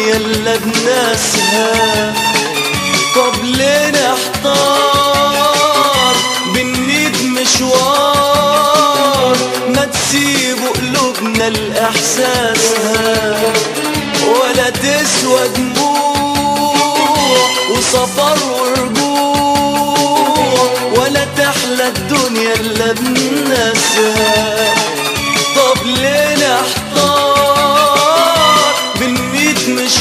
الدنيا الا بناسها طب ليه نحتار بالنيد مشوار ما تسيبوا قلوبنا لإحساسها ولا تسوى دموع وسفر ورجوع ولا تحلى الدنيا الا بناسها طب ليه نحتار بالميت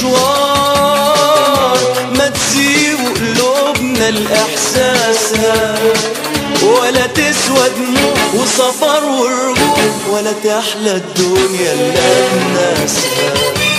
مشوار ما تسيبوا قلوبنا لإحساسها ولا تسوى دموع وسفر ورجوع ولا تحلى الدنيا الا بناسها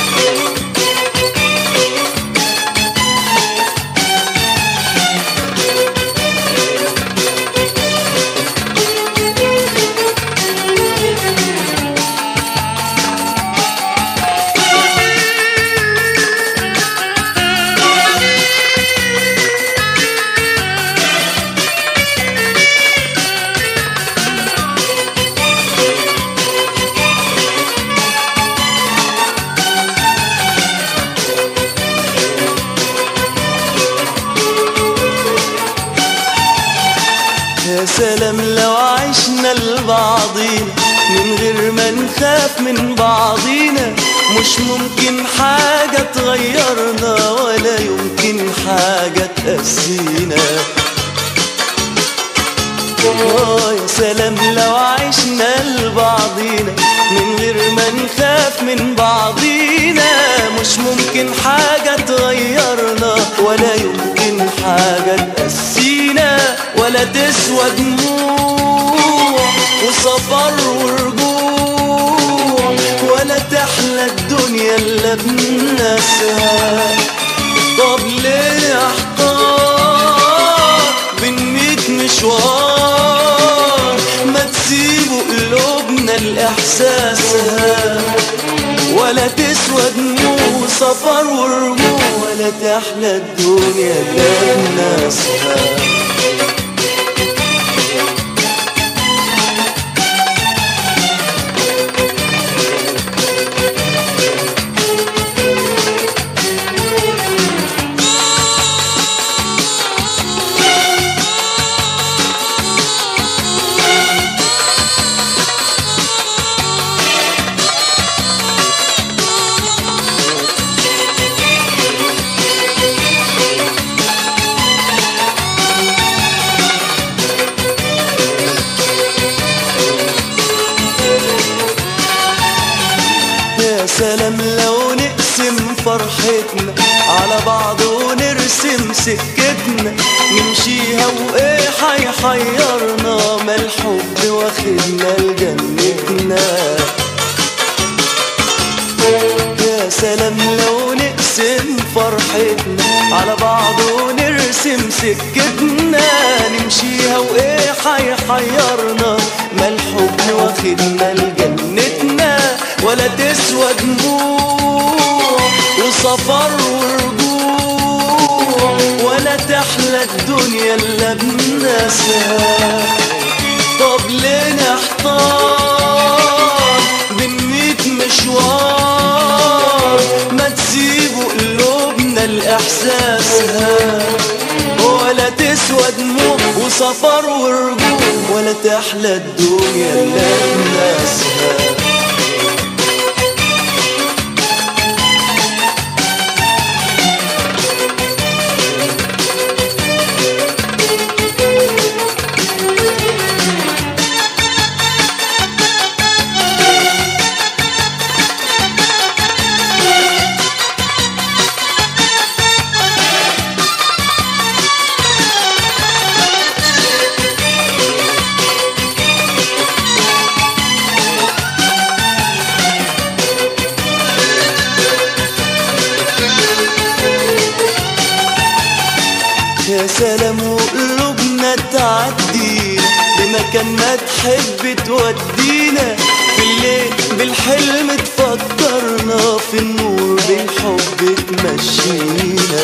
يا سلام لو عشنا لبعضينا من غير ما نخاف من بعضينا مش ممكن حاجة تغيرنا ولا يمكن حاجة تأسينا آه يا سلام لو عشنا لبعضينا من غير ما نخاف من بعضينا مش ممكن حاجة تغيرنا ولا يمكن حاجة تأسينا ولا تسوى دموع وسفر ورجوع ولا تحلى الدنيا الا بناسها طب ليه احتار بالميت مشوار ما تسيبوا قلوبنا لإحساسها ولا تسوى دموع وسفر ورجوع ولا تحلى الدنيا الا بناسها يا سلام لو نقسم فرحتنا على بعض ونرسم سكتنا نمشيها وايه حيحيرنا ما الحب واخدنا لجنتنا يا سلام لو نقسم فرحتنا على بعض ونرسم سكتنا نمشيها وايه حيحيرنا ما الحب واخدنا لجنتنا ولا تسوى دموع وسفر ورجوع ولا تحلى الدنيا الا بناسها طب ليه نحتار بالميت مشوار ما تسيبوا قلوبنا لإحساسها ولا تسوى دموع وسفر ورجوع ولا تحلى الدنيا الا بناسها يا سلام وقلوبنا تعدينا لمكان ما تحب تودينا في الليل بالحلم تفكرنا في النور بالحب تمشينا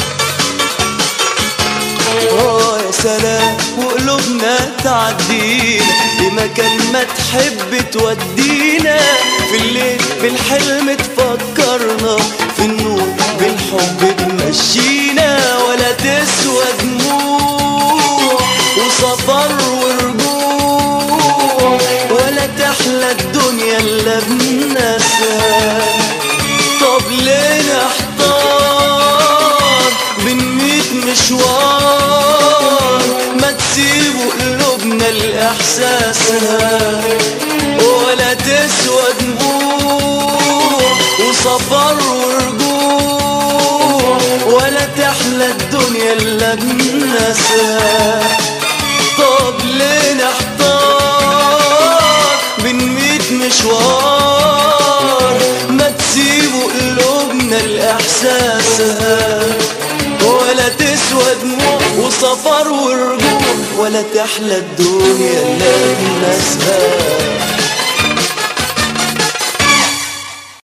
اه يا سلام وقلوبنا تعدينا لمكان ما تحب تودينا في الليل بالحلم تفكرنا في النور مشينا ولا تسوى دموع وسفر ورجوع ولا تحلى الدنيا الا بناسها طب ليه نحتار بين ميت مشوار ما تسيبوا قلوبنا لإحساسها ولا تسوى دموع وسفر ورجوع ولا تحلى الدنيا الا بناسها طب ليه نحتار بين ميت مشوار ما تسيبوا قلوبنا لإحساسها ولا تسوى دموع وسفر ورجوع ولا تحلى الدنيا الا بناسها